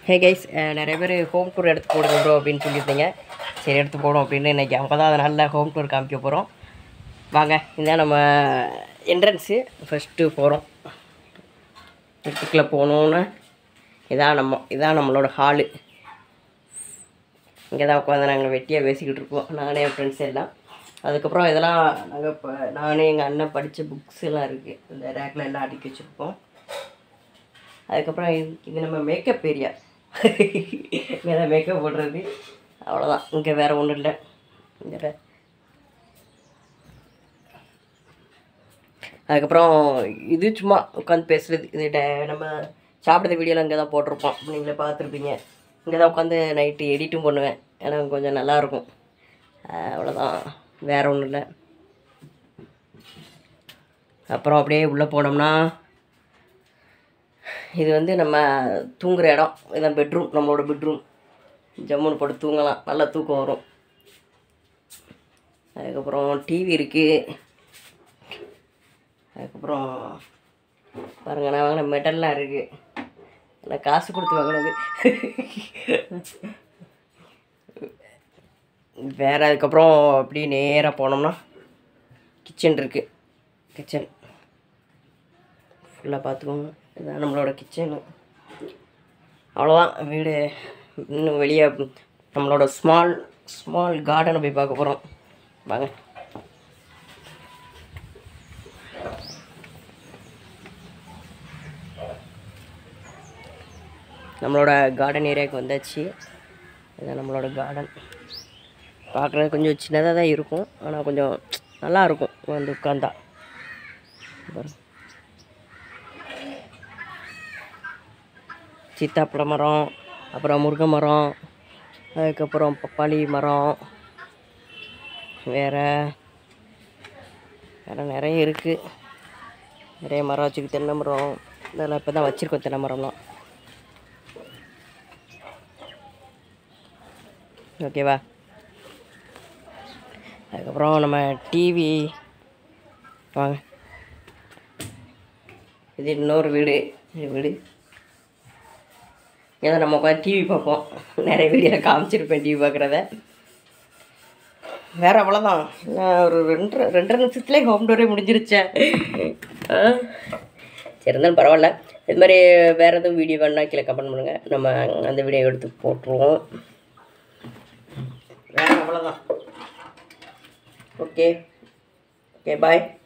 Hey guys நிறைய பேர் home tour எடுத்து போடுங்க ப்ரோ அப்படின்னு சொல்லியிருந்தீங்க சரி எடுத்து போடும் அப்படின்னு இன்றைக்கி அவங்க தான் அதனால ஹோம் டூர் காமிக்க போகிறோம் வாங்க இதான் நம்ம என்ட்ரன்ஸு ஃபஸ்ட்டு போகிறோம் வீட்டுக்குள்ளே போகணுன்னு இதான் நம்ம இதான் நம்மளோட ஹாலு இங்கே தான் உட்காந்து நாங்கள் வெட்டியாக பேசிக்கிட்டு இருக்கோம் நானே என் ஃப்ரெண்ட்ஸ் எல்லாம் அதுக்கப்புறம் இதெல்லாம் நாங்கள் இப்போ நானே எங்கள் அண்ணன் படித்த புக்ஸ் எல்லாம் இருக்குது இந்த ரேக்கில் எல்லாம் அடுக்கி வச்சுருப்போம் அதுக்கப்புறம் இது- இது நம்ம மேக்கப் ஏரியா இங்கே தான் மேக்கப் போடுறது அவ்வளோதான் இங்கே வேறு ஒன்றும் இல்லை இங்கே அதுக்கப்புறம் இது சும்மா உட்காந்து பேசுகிறது இது ட- நம்ம சாப்பிட்ற வீடியோலாம் இங்கே தான் போட்டிருப்போம் நீங்களே பார்த்துருப்பீங்க இங்கே தான் உட்காந்து நைட்டு எடிட்டும் பண்ணுவேன் ஏன்னா கொஞ்சம் நல்லாயிருக்கும் அவ்வளோதான் வேறு ஒன்றும் இல்லை அப்புறம் அப்படியே உள்ளே போனோம்னா இது வந்து நம்ம தூங்குற இடம் இதான் பெட்ரூம் நம்மளோட பெட்ரூம் ஜம்முன்னு போட்டு தூங்கலாம் நல்லா தூக்கம் வரும் அதுக்கப்புறம் டிவி இருக்குது அதுக்கப்புறம் பாருங்க நான் வாங்கின மெடல்லாம் இருக்குது எல்லாம் காசு கொடுத்து வாங்கினது வேறு அதுக்கப்புறம் அப்படி நேராக போனோம்னா கிச்சன் இருக்குது கிச்சன் ஃபுல்லாக பார்த்துக்கோங்க இதுதான் நம்மளோட கிச்சனு அவ்வளோதான் வீடு இன்னும் வெளியே நம்மளோட ஸ்மால் ஸ்மால் கார்டனை போய் பார்க்க போகிறோம் வாங்க நம்மளோட கார்டன் ஏரியாவுக்கு வந்தாச்சு இதுதான் நம்மளோட கார்டன் பார்க்குறது கொஞ்சம் சின்னதாக தான் இருக்கும் ஆனால் கொஞ்சம் நல்லா இருக்கும் வந்து உட்காந்தா பாருங்க. சீத்தாப்பழ மரம் அப்புறம் முருங்கை மரம் அதுக்கப்புறம் பப்பாளி மரம் வேறு வேறு நிறைய இருக்குது நிறைய மரம் வச்சுருக்கு தென்னை மரம் இதெல்லாம் இப்போ தான் வச்சுருக்கோம் தென்னை மரம்லாம் ஓகேவா அதுக்கப்புறம் நம்ம டிவி வாங்க இது இன்னொரு வீடு இது வீடு ஏதோ நம்ம உட்காந்து டிவி பார்ப்போம் நிறைய வீடியோவில் காமிச்சிருப்பேன் டிவி பார்க்குறத வேறு அவ்வளோதான் நான் ஒரு ரெண்டரை ரெண்டரை நிமிஷத்துலேயே ஹோம் டோரே முடிஞ்சிருச்சேன் ஆ. சரி இருந்தாலும் பரவாயில்ல இது மாதிரி வேறு எதுவும் வீடியோ வேணா கீழே கமெண்ட் பண்ணுங்கள் நம்ம அந்த வீடியோ எடுத்து போட்டுருவோம் வேறு அவ்வளோதான் ஓகே ஓகே பாய்